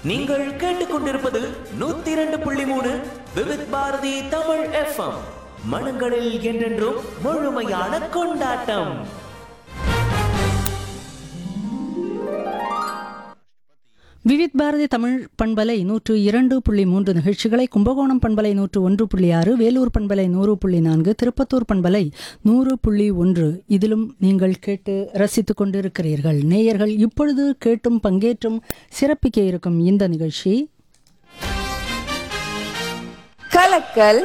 நீங்கள் கேட்டுக்கொண்டிருப்பது நூத்தி இரண்டு புள்ளி மூணு விவித் பாரதி தமிழ் எஃப்எம் மனங்களில் என்றென்றும் முழுமையான கொண்டாட்டம் விவித் பாரதி தமிழ் பண்பலை நூற்று இரண்டு புள்ளி மூன்று நிகழ்ச்சிகளை கும்பகோணம் பண்பலை நூற்று ஒன்று புள்ளி ஆறு வேலூர் பண்பலை நூறு புள்ளி நான்கு திருப்பத்தூர் பண்பலை நூறு புள்ளி ஒன்று இதிலும் நீங்கள் கேட்டு ரசித்துக் கொண்டிருக்கிறீர்கள் நேயர்கள் இப்பொழுது கேட்டும் பங்கேற்றும் சிறப்பிக்க இருக்கும் இந்த நிகழ்ச்சி கலக்கல்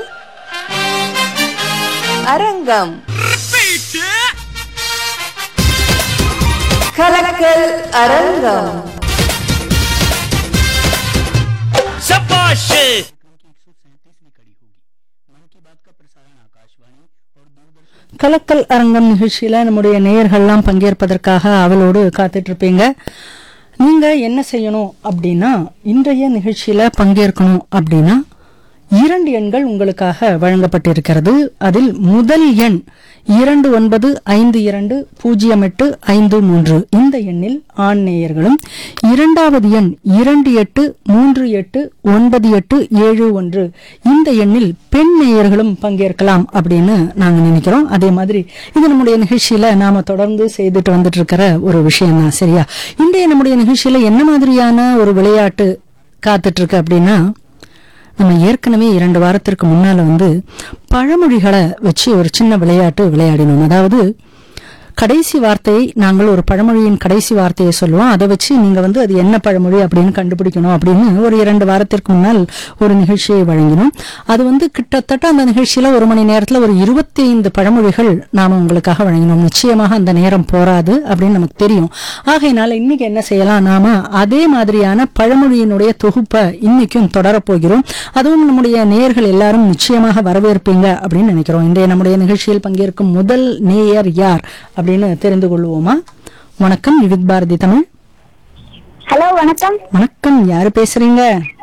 அரங்கம் கலக்கல் அரங்கம் கலக்கல் அரங்கம் நிகழ்ச்சியில நம்முடைய நேயர்கள்லாம் பங்கேற்பதற்காக அவளோடு காத்துட்டு இருப்பீங்க நீங்க என்ன செய்யணும் அப்படின்னா இன்றைய நிகழ்ச்சியில பங்கேற்கணும் அப்படின்னா இரண்டு எண்கள் உங்களுக்காக வழங்கப்பட்டிருக்கிறது அதில் முதல் எண் இரண்டு ஒன்பது ஐந்து இரண்டு பூஜ்ஜியம் எட்டு ஐந்து மூன்று இந்த எண்ணில் ஆண் நேயர்களும் இரண்டாவது எண் இரண்டு எட்டு மூன்று எட்டு ஒன்பது எட்டு ஏழு ஒன்று இந்த எண்ணில் பெண் நேயர்களும் பங்கேற்கலாம் அப்படின்னு நாங்க நினைக்கிறோம் அதே மாதிரி இது நம்முடைய நிகழ்ச்சியில நாம தொடர்ந்து செய்துட்டு வந்துட்டு இருக்கிற ஒரு விஷயம் தான் சரியா இன்றைய நம்முடைய நிகழ்ச்சியில என்ன மாதிரியான ஒரு விளையாட்டு காத்துட்டு இருக்கு அப்படின்னா நம்ம ஏற்கனவே இரண்டு வாரத்திற்கு முன்னால வந்து பழமொழிகளை வச்சு ஒரு சின்ன விளையாட்டு விளையாடினோம் அதாவது கடைசி வார்த்தையை நாங்கள் ஒரு பழமொழியின் கடைசி வார்த்தையை சொல்லுவோம் அதை வச்சு நீங்க வந்து அது என்ன பழமொழி அப்படின்னு கண்டுபிடிக்கணும் அப்படின்னு ஒரு இரண்டு வாரத்திற்கு முன்னால் ஒரு நிகழ்ச்சியை வழங்கினோம் அது வந்து கிட்டத்தட்ட அந்த நிகழ்ச்சியில ஒரு மணி நேரத்துல ஒரு இருபத்தி ஐந்து பழமொழிகள் நாம உங்களுக்காக வழங்கினோம் நிச்சயமாக அந்த நேரம் போராது அப்படின்னு நமக்கு தெரியும் ஆகையினால இன்னைக்கு என்ன செய்யலாம் நாம அதே மாதிரியான பழமொழியினுடைய தொகுப்பை இன்னைக்கும் தொடரப்போகிறோம் அதுவும் நம்முடைய நேயர்கள் எல்லாரும் நிச்சயமாக வரவேற்பீங்க அப்படின்னு நினைக்கிறோம் இன்றைய நம்முடைய நிகழ்ச்சியில் பங்கேற்கும் முதல் நேயர் யார் அப்படின்னு தெரிந்து கொள்வோமா வணக்கம் விவித் பாரதி தமிழ் ஹலோ வணக்கம் வணக்கம் யாரு பேசுறீங்க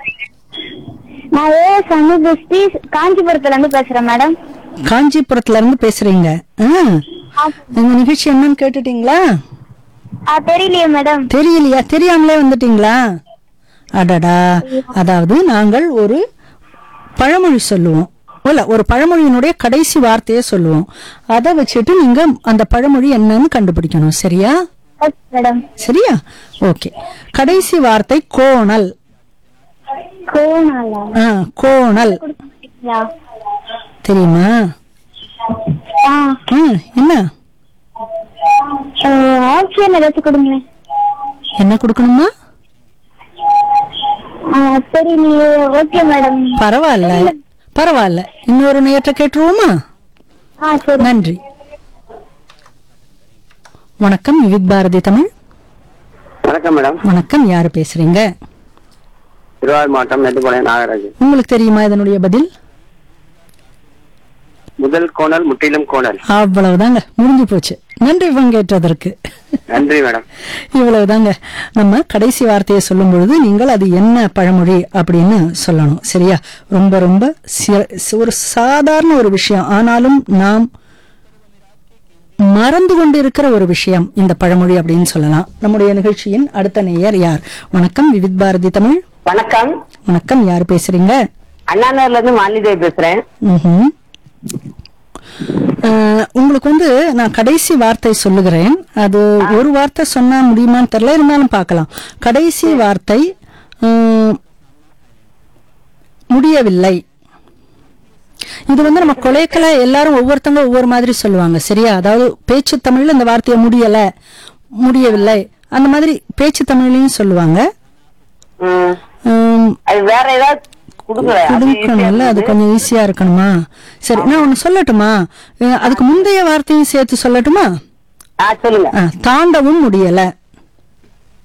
நான் ஏ சண்முகஸ்ரீ காஞ்சிபுரத்துல இருந்து பேசுறேன் மேடம் காஞ்சிபுரத்துல இருந்து பேசுறீங்க ஆ, இந்த நிகழ்ச்சி என்னன்னு கேட்டுட்டீங்களா ஆ தெரியலையே மேடம் தெரியலையா தெரியாமலே வந்துட்டீங்களா அடடா அதாவது நாங்கள் ஒரு பழமொழி சொல்லுவோம் இல்ல ஒரு பழமொழியினுடைய கடைசி வார்த்தையை சொல்லுவோம் அதை வச்சுட்டு நீங்க அந்த பழமொழி என்னன்னு கண்டுபிடிக்கணும் சரியா ஓகே மேடம் சரியா ஓகே கடைசி வார்த்தை கோணல் கோனாலா ஆ, கோணல் யா. தெரியுமா ஆ ம், என்ன ஆப்ஷன் ஏதாச்சும் கொடுங்களேன் என்ன கொடுக்கணுமா ஆ தெரியலையே ஓகே மேடம் பரவாயில்ல பரவாயில்ல இன்னொரு நேற்ற கேட்டுருவோமா ஆ சரி நன்றி வணக்கம் விவித் பாரதி தமிழ் வணக்கம் மேடம் வணக்கம் யாரு பேசுறீங்க திருவாரூர் மாவட்டம் நெட்டுப்பாளையம் நாகராஜ் உங்களுக்கு தெரியுமா இதனுடைய பதில் முதல் கோணல் முற்றிலும் கோணல் அவ்வளவுதாங்க முடிஞ்சு போச்சு நன்றி பங்கேற்றதற்கு நன்றி மேடம் இவ்வளவுதாங்க நம்ம கடைசி வார்த்தையை சொல்லும் பொழுது நீங்கள் அது என்ன பழமொழி அப்படின்னு சொல்லணும் சரியா ரொம்ப ரொம்ப சி- ஒரு சாதாரண ஒரு விஷயம் ஆனாலும் நாம் மறந்து கொண்டிருக்கிற ஒரு விஷயம் இந்த பழமொழி அப்படின்னு சொல்லலாம் நம்முடைய நிகழ்ச்சியின் அடுத்த நேயர் யார் வணக்கம் விவித் பாரதி தமிழ் வணக்கம் வணக்கம் யார் பேசுறீங்க அண்ணாநகர்ல இருந்து மாலிதேவி பேசுறேன் ம்ஹும். அஹ், உங்களுக்கு வந்து நான் கடைசி வார்த்தை சொல்லுகிறேன் அது ஒரு வார்த்தை சொன்னா முடியுமான்னு தெரியல இருந்தாலும் பார்க்கலாம் கடைசி வார்த்தை உம், முடியவில்லை இது வந்து நம்ம கொலைக்கல எல்லாரும் ஒவ்வொருத்தங்க ஒவ்வொரு மாதிரி சொல்லுவாங்க சரியா அதாவது பேச்சு தமிழ்ல இந்த வார்த்தையை முடியல முடியவில்லை அந்த மாதிரி பேச்சு தமிழ்லயும் சொல்லுவாங்க ம், உம், அது வேற ஏதாவது கொடுங்களேன் அது easy ஆ கொடுக்கணும்ல அது இருக்குது. கொஞ்சம் ஈஸியா இருக்கணுமா சரி நான் ஒண்ணு சொல்லட்டுமா அஹ் அதுக்கு முந்தைய வார்த்தையும் சேர்த்து சொல்லட்டுமா ஆ சொல்லுங்க அஹ் தாண்டவும் முடியல